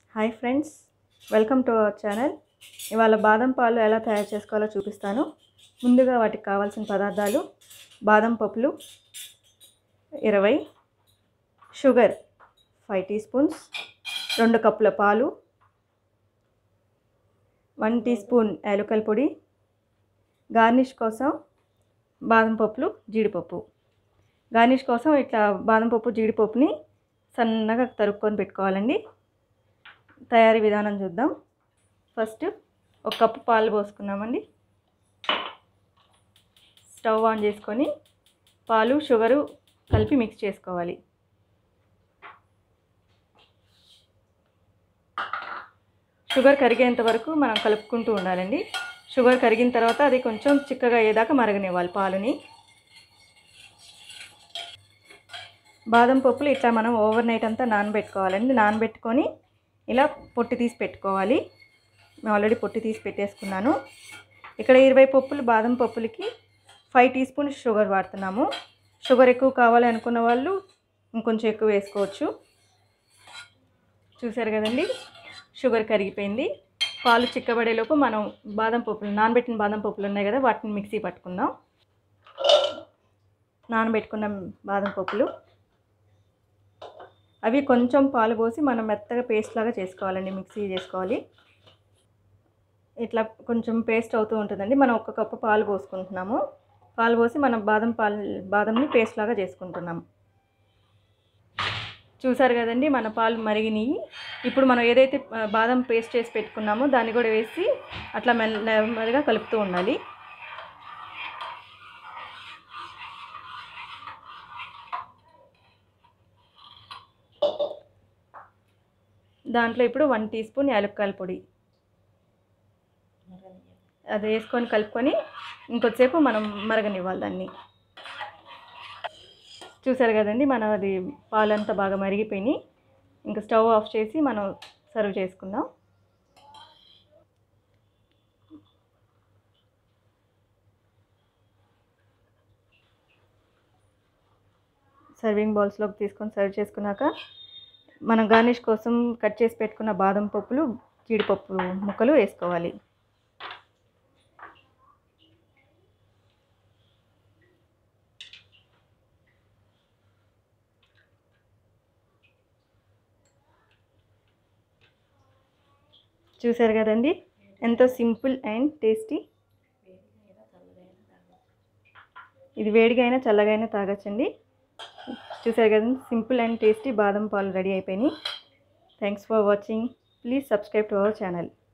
hi friends welcome to our channel ఇవాళ బాదం పాలు ఎలా తయారు చేసుకోవాలో చూపిస్తాను ముందుగా వాటికి కావాల్సిన పదార్థాలు బాదం పప్పులు ఇరవై షుగర్ ఫైవ్ టీ స్పూన్స్ రెండు కప్పుల పాలు వన్ టీ స్పూన్ యాలకుల పొడి గార్నిష్ కోసం బాదం పప్పులు జీడిపప్పు గార్నిష్ కోసం ఇట్లా బాదం పప్పు జీడిపప్పుని సన్నగా తరుక్కొని పెట్టుకోవాలండి తయారీ విధానం చూద్దాం ఫస్ట్ ఒక కప్పు పాలు పోసుకున్నామండి స్టవ్ ఆన్ చేసుకొని పాలు షుగరు కలిపి మిక్స్ చేసుకోవాలి షుగర్ కరిగేంత వరకు మనం కలుపుకుంటూ ఉండాలండి షుగర్ కరిగిన తర్వాత అది కొంచెం చిక్కగా అయ్యేదాకా మరగనివ్వాలి పాలుని బాదం పప్పులు ఇట్లా మనం ఓవర్ నైట్ అంతా నానబెట్టుకోవాలండి నానబెట్టుకొని ఇలా పొట్టి తీసి పెట్టుకోవాలి నేను ఆల్రెడీ పొట్టి తీసి పెట్టేసుకున్నాను ఇక్కడ ఇరవై పప్పులు బాదం పప్పులకి ఫైవ్ టీ స్పూన్ షుగర్ వాడుతున్నాము షుగర్ ఎక్కువ కావాలి అనుకున్న వాళ్ళు ఇంకొంచెం ఎక్కువ వేసుకోవచ్చు చూసారు కదండి షుగర్ కరిగిపోయింది పాలు చిక్కబడేలోపు మనం బాదం పప్పులు నానబెట్టిన బాదం పప్పులు ఉన్నాయి కదా వాటిని మిక్సీ పట్టుకుందాం నానబెట్టుకున్న బాదం పప్పులు అవి కొంచెం పాలు పోసి మనం మెత్తగా పేస్ట్ లాగా చేసుకోవాలండి మిక్సీ చేసుకోవాలి ఇట్లా కొంచెం పేస్ట్ అవుతూ ఉంటుందండి మనం ఒక కప్పు పాలు పోసుకుంటున్నాము పాలు పోసి మనం బాదం పాలు బాదంని పేస్ట్ లాగా చేసుకుంటున్నాం చూసారు కదండి మన పాలు మరిగినాయి ఇప్పుడు మనం ఏదైతే ఆ, బాదం పేస్ట్ చేసి పెట్టుకున్నామో దాన్ని కూడా వేసి అట్లా మెల్ల నెమ్మదిగా కలుపుతూ ఉండాలి దాంట్లో ఇప్పుడు వన్ టీ స్పూన్ యాలక్కాయల పొడి అది వేసుకొని కలుపుకొని ఇంకొద్దిసేపు మనం మరగనివ్వాలి దాన్ని చూసారు కదండి మనం అది పాలంతా బాగా మరిగిపోయినాయి ఇంకా స్టవ్ ఆఫ్ చేసి మనం సర్వ్ చేసుకుందాం సర్వింగ్ బౌల్స్లోకి తీసుకొని సర్వ్ చేసుకున్నాక మనం గార్నిష్ కోసం కట్ చేసి పెట్టుకున్న బాదం పప్పులు జీడిపప్పు ముక్కలు వేసుకోవాలి చూసారు కదండి ఎంతో సింపుల్ అండ్ టేస్టీ ఇది వేడిగా అయినా చల్లగా అయినా తాగొచ్చండి చూసారు కదండి సింపుల్ అండ్ టేస్టీ బాదం పాలు రెడీ అయిపోయినాయి thanks for watching please subscribe to our channel